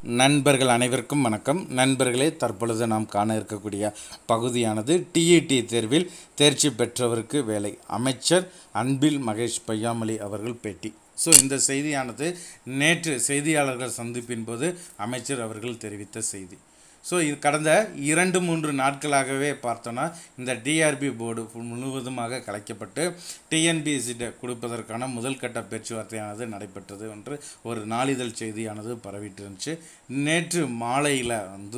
நண்பர்கள் அனைவருக்கும் வணக்கம் நண்பர்களே தற்பொழுது நாம் காண இருக்கக்கூடிய பகுதியானது டிஇடி தேர்வில் தேர்ச்சி பெற்றவருக்கு வேலை அமைச்சர் அன்பில் மகேஷ் பொய்யாமொழி அவர்கள் பேட்டி ஸோ இந்த செய்தியானது நேற்று செய்தியாளர்கள் சந்திப்பின் போது அமைச்சர் அவர்கள் தெரிவித்த செய்தி ஸோ இது கடந்த இரண்டு மூன்று நாட்களாகவே பார்த்தோன்னா இந்த டிஆர்பி போர்டு முழுவதுமாக கலைக்கப்பட்டு டிஎன்பிஎஸ்சிட்ட கொடுப்பதற்கான முதல் கட்ட பேச்சுவார்த்தையானது நடைபெற்றது என்று ஒரு நாளிதழ் செய்தியானது பரவிட்டு இருந்துச்சு நேற்று மாலையில் வந்து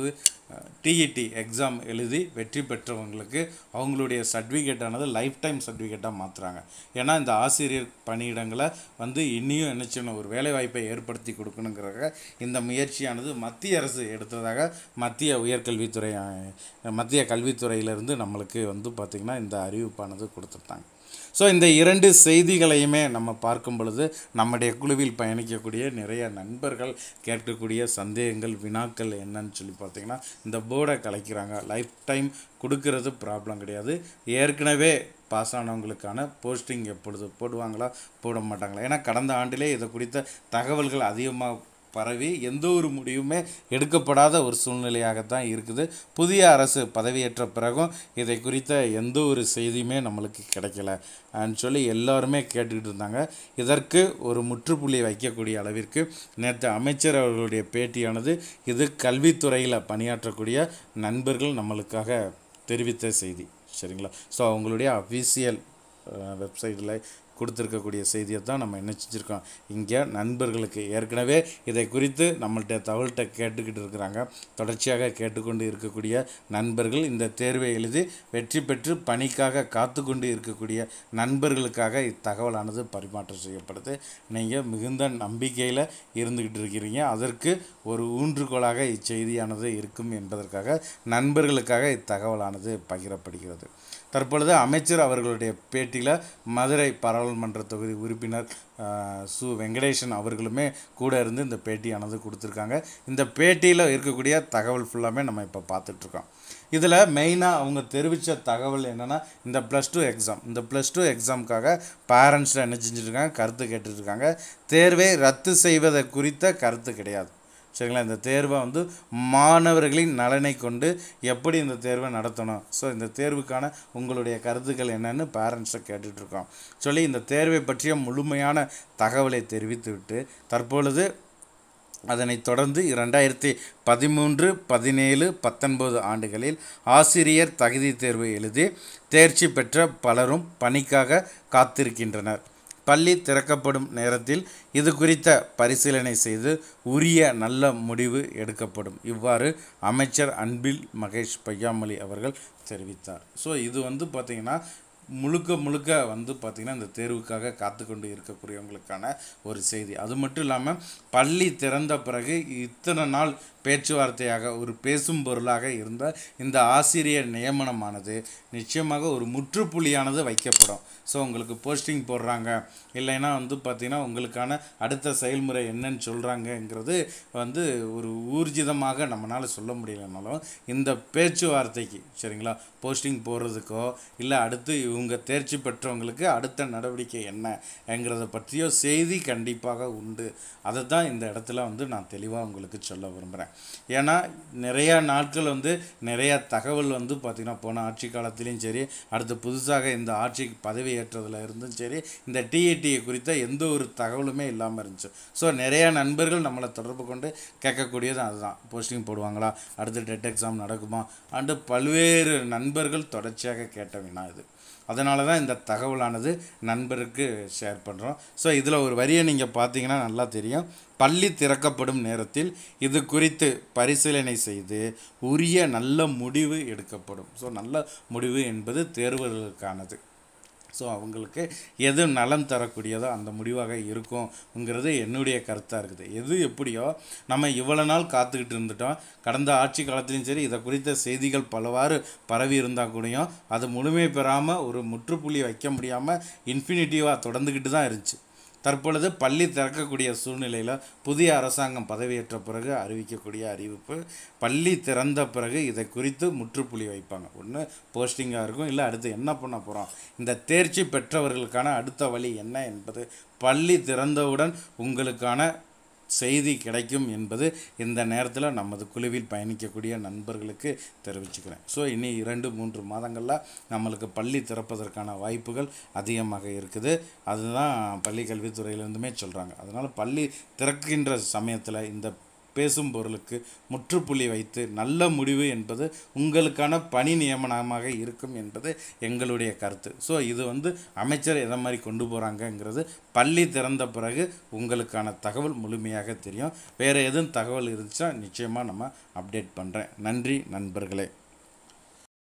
டிஇடி எக்ஸாம் எழுதி வெற்றி பெற்றவங்களுக்கு அவங்களுடைய சர்டிஃபிகேட்டானது லைஃப் டைம் சர்டிஃபிகேட்டாக மாற்றுறாங்க ஏன்னா இந்த ஆசிரியர் பணியிடங்களை வந்து இன்னியும் என்ன செய்யணும் ஒரு வேலைவாய்ப்பை ஏற்படுத்தி கொடுக்கணுங்கிறத இந்த முயற்சியானது மத்திய அரசு எடுத்ததாக மத்திய உயர்கல்வித்துறை அஹ், மத்திய கல்வித்துறையிலிருந்து நம்மளுக்கு வந்து பார்த்திங்கன்னா இந்த அறிவிப்பானது கொடுத்துட்டாங்க ஸோ இந்த இரண்டு செய்திகளையுமே நம்ம பார்க்கும் பொழுது நம்முடைய குழுவில் பயணிக்கக்கூடிய நிறைய நண்பர்கள் கேட்கக்கூடிய சந்தேகங்கள் வினாக்கள் என்னன்னு சொல்லி பார்த்தீங்கன்னா இந்த போர்டை கலைக்கிறாங்க லைஃப் டைம் கொடுக்கறது ப்ராப்ளம் கிடையாது ஏற்கனவே பாஸ் ஆனவங்களுக்கான போஸ்டிங் எப்பொழுது போடுவாங்களா போட மாட்டாங்களா ஏன்னா கடந்த ஆண்டிலே இதை குறித்த தகவல்கள் அதிகமாக பரவி எந்த ஒரு முடிவுமே எடுக்கப்படாத ஒரு சூழ்நிலையாகத்தான் இருக்குது புதிய அரசு பதவியேற்ற பிறகும் இதை குறித்த எந்த ஒரு செய்தியுமே நம்மளுக்கு கிடைக்கல அப்படின்னு சொல்லி எல்லாருமே கேட்டுக்கிட்டு இருந்தாங்க இதற்கு ஒரு முற்றுப்புள்ளி வைக்கக்கூடிய அளவிற்கு நேற்று அமைச்சர் அவர்களுடைய பேட்டியானது இது கல்வித்துறையில் பணியாற்றக்கூடிய நண்பர்கள் நம்மளுக்காக தெரிவித்த செய்தி சரிங்களா ஸோ அவங்களுடைய அஃபீஷியல் வெப்சைட்டில் கொடுத்துருக்கக்கூடிய செய்தியை தான் நம்ம என்ன செஞ்சுருக்கோம் இங்கே நண்பர்களுக்கு ஏற்கனவே இதை குறித்து நம்மள்ட்ட தகவல்கிட்ட கேட்டுக்கிட்டு இருக்கிறாங்க தொடர்ச்சியாக கேட்டுக்கொண்டு இருக்கக்கூடிய நண்பர்கள் இந்த தேர்வை எழுதி வெற்றி பெற்று பணிக்காக காத்து கொண்டு இருக்கக்கூடிய நண்பர்களுக்காக இத்தகவலானது பரிமாற்றம் செய்யப்படுது நீங்கள் மிகுந்த நம்பிக்கையில் இருந்துக்கிட்டு இருக்கிறீங்க அதற்கு ஒரு ஊன்றுகோலாக இச்செய்தியானது இருக்கும் என்பதற்காக நண்பர்களுக்காக இத்தகவலானது பகிரப்படுகிறது தற்பொழுது அமைச்சர் அவர்களுடைய பேட்டியில் மதுரை பாராளுமன்ற தொகுதி உறுப்பினர் ஆஹ், சு வெங்கடேசன் அவர்களுமே கூட இருந்து இந்த பேட்டியானது கொடுத்துருக்காங்க இந்த பேட்டியில் இருக்கக்கூடிய தகவல் ஃபுல்லாமே நம்ம இப்போ பார்த்துட்ருக்கோம் இதில் மெயினாக அவங்க தெரிவித்த தகவல் என்னென்னா இந்த ப்ளஸ் டூ எக்ஸாம் இந்த ப்ளஸ் டூ எக்ஸாமுக்காக பேரண்ட்ஸில் என்ன செஞ்சுட்ருக்காங்க கருத்து கேட்டுட்ருக்காங்க தேர்வை ரத்து செய்வதை குறித்த கருத்து கிடையாது சரிங்களா இந்த தேர்வை வந்து மாணவர்களின் நலனை கொண்டு எப்படி இந்த தேர்வை நடத்தணும் ஸோ இந்த தேர்வுக்கான உங்களுடைய கருத்துக்கள் என்னன்னு பேரண்ட்ஸை கேட்டுட்ருக்கோம் சொல்லி இந்த தேர்வை பற்றிய முழுமையான தகவலை தெரிவித்துவிட்டு தற்பொழுது அதனைத் தொடர்ந்து இரண்டாயிரத்தி பதிமூன்று பதினேழு பத்தொன்பது ஆண்டுகளில் ஆசிரியர் தகுதி தேர்வு எழுதி தேர்ச்சி பெற்ற பலரும் பணிக்காக காத்திருக்கின்றனர் பள்ளி திறக்கப்படும் நேரத்தில் இது குறித்த பரிசீலனை செய்து உரிய நல்ல முடிவு எடுக்கப்படும் இவ்வாறு அமைச்சர் அன்பில் மகேஷ் பொய்யாமொழி அவர்கள் தெரிவித்தார் ஸோ இது வந்து பார்த்திங்கன்னா முழுக்க முழுக்க வந்து பார்த்திங்கன்னா இந்த தேர்வுக்காக காத்து கொண்டு இருக்கக்கூடியவங்களுக்கான ஒரு செய்தி அது மட்டும் இல்லாமல் பள்ளி திறந்த பிறகு இத்தனை நாள் பேச்சுவார்த்தையாக ஒரு பேசும் பொருளாக இருந்த இந்த ஆசிரியர் நியமனமானது நிச்சயமாக ஒரு முற்றுப்புள்ளியானது வைக்கப்படும் ஸோ உங்களுக்கு போஸ்டிங் போடுறாங்க இல்லைன்னா வந்து பார்த்திங்கன்னா உங்களுக்கான அடுத்த செயல்முறை என்னன்னு சொல்கிறாங்கங்கிறது வந்து ஒரு ஊர்ஜிதமாக நம்மளால் சொல்ல முடியலனாலும் இந்த பேச்சுவார்த்தைக்கு சரிங்களா போஸ்டிங் போடுறதுக்கோ இல்லை அடுத்து இவங்க தேர்ச்சி பெற்றவங்களுக்கு அடுத்த நடவடிக்கை என்னங்கிறத பற்றியோ செய்தி கண்டிப்பாக உண்டு அதை தான் இந்த இடத்துல வந்து நான் தெளிவாக உங்களுக்கு சொல்ல விரும்புகிறேன் ஏன்னா நிறையா நாட்கள் வந்து நிறைய தகவல் வந்து பார்த்திங்கன்னா போன ஆட்சி காலத்திலையும் சரி அடுத்து புதுசாக இந்த ஆட்சிக்கு பதவி ஏற்றதுல இருந்தும் சரி இந்த டிஏடியை குறித்த எந்த ஒரு தகவலுமே இல்லாமல் இருந்துச்சு ஸோ நிறைய நண்பர்கள் நம்மளை தொடர்பு கொண்டு கேட்கக்கூடியது அதுதான் போஸ்டிங் போடுவாங்களா அடுத்து டெட் எக்ஸாம் நடக்குமா அண்டு பல்வேறு நண்பர்கள் தொடர்ச்சியாக கேட்ட வினா இது அதனால தான் இந்த தகவலானது நண்பருக்கு ஷேர் பண்ணுறோம் ஸோ இதில் ஒரு வரியை நீங்கள் பார்த்தீங்கன்னா நல்லா தெரியும் பள்ளி திறக்கப்படும் நேரத்தில் இது குறித்து பரிசீலனை செய்து உரிய நல்ல முடிவு எடுக்கப்படும் ஸோ நல்ல முடிவு என்பது தேர்வர்களுக்கானது ஸோ அவங்களுக்கு எது நலன் தரக்கூடியதோ அந்த முடிவாக இருக்கும்ங்கிறது என்னுடைய கருத்தாக இருக்குது எது எப்படியோ நம்ம இவ்வளோ நாள் காத்துக்கிட்டு இருந்துட்டோம் கடந்த ஆட்சி காலத்துலையும் சரி இதை குறித்த செய்திகள் பலவாறு பரவி இருந்தால் கூடயும் அது முழுமை பெறாமல் ஒரு முற்றுப்புள்ளி வைக்க முடியாமல் இன்ஃபினிட்டிவாக தொடர்ந்துக்கிட்டு தான் இருந்துச்சு தற்பொழுது பள்ளி திறக்கக்கூடிய சூழ்நிலையில் புதிய அரசாங்கம் பதவியேற்ற பிறகு அறிவிக்கக்கூடிய அறிவிப்பு பள்ளி திறந்த பிறகு இதை குறித்து முற்றுப்புள்ளி வைப்பாங்க ஒன்று போஸ்டிங்காக இருக்கும் இல்லை அடுத்து என்ன பண்ண போகிறோம் இந்த தேர்ச்சி பெற்றவர்களுக்கான அடுத்த வழி என்ன என்பது பள்ளி திறந்தவுடன் உங்களுக்கான செய்தி கிடைக்கும் என்பது இந்த நேரத்தில் நமது குழுவில் பயணிக்கக்கூடிய நண்பர்களுக்கு தெரிவிச்சுக்கிறேன் ஸோ இனி இரண்டு மூன்று மாதங்களில் நம்மளுக்கு பள்ளி திறப்பதற்கான வாய்ப்புகள் அதிகமாக இருக்குது அதுதான் பள்ளி கல்வித்துறையிலேருந்துமே சொல்கிறாங்க அதனால் பள்ளி திறக்கின்ற சமயத்தில் இந்த பேசும் பொருளுக்கு முற்றுப்புள்ளி வைத்து நல்ல முடிவு என்பது உங்களுக்கான பணி நியமனமாக இருக்கும் என்பது எங்களுடைய கருத்து ஸோ இது வந்து அமைச்சர் எதை மாதிரி கொண்டு போகிறாங்கங்கிறது பள்ளி திறந்த பிறகு உங்களுக்கான தகவல் முழுமையாக தெரியும் வேறு எதுவும் தகவல் இருந்துச்சுன்னா நிச்சயமாக நம்ம அப்டேட் பண்ணுறேன் நன்றி நண்பர்களே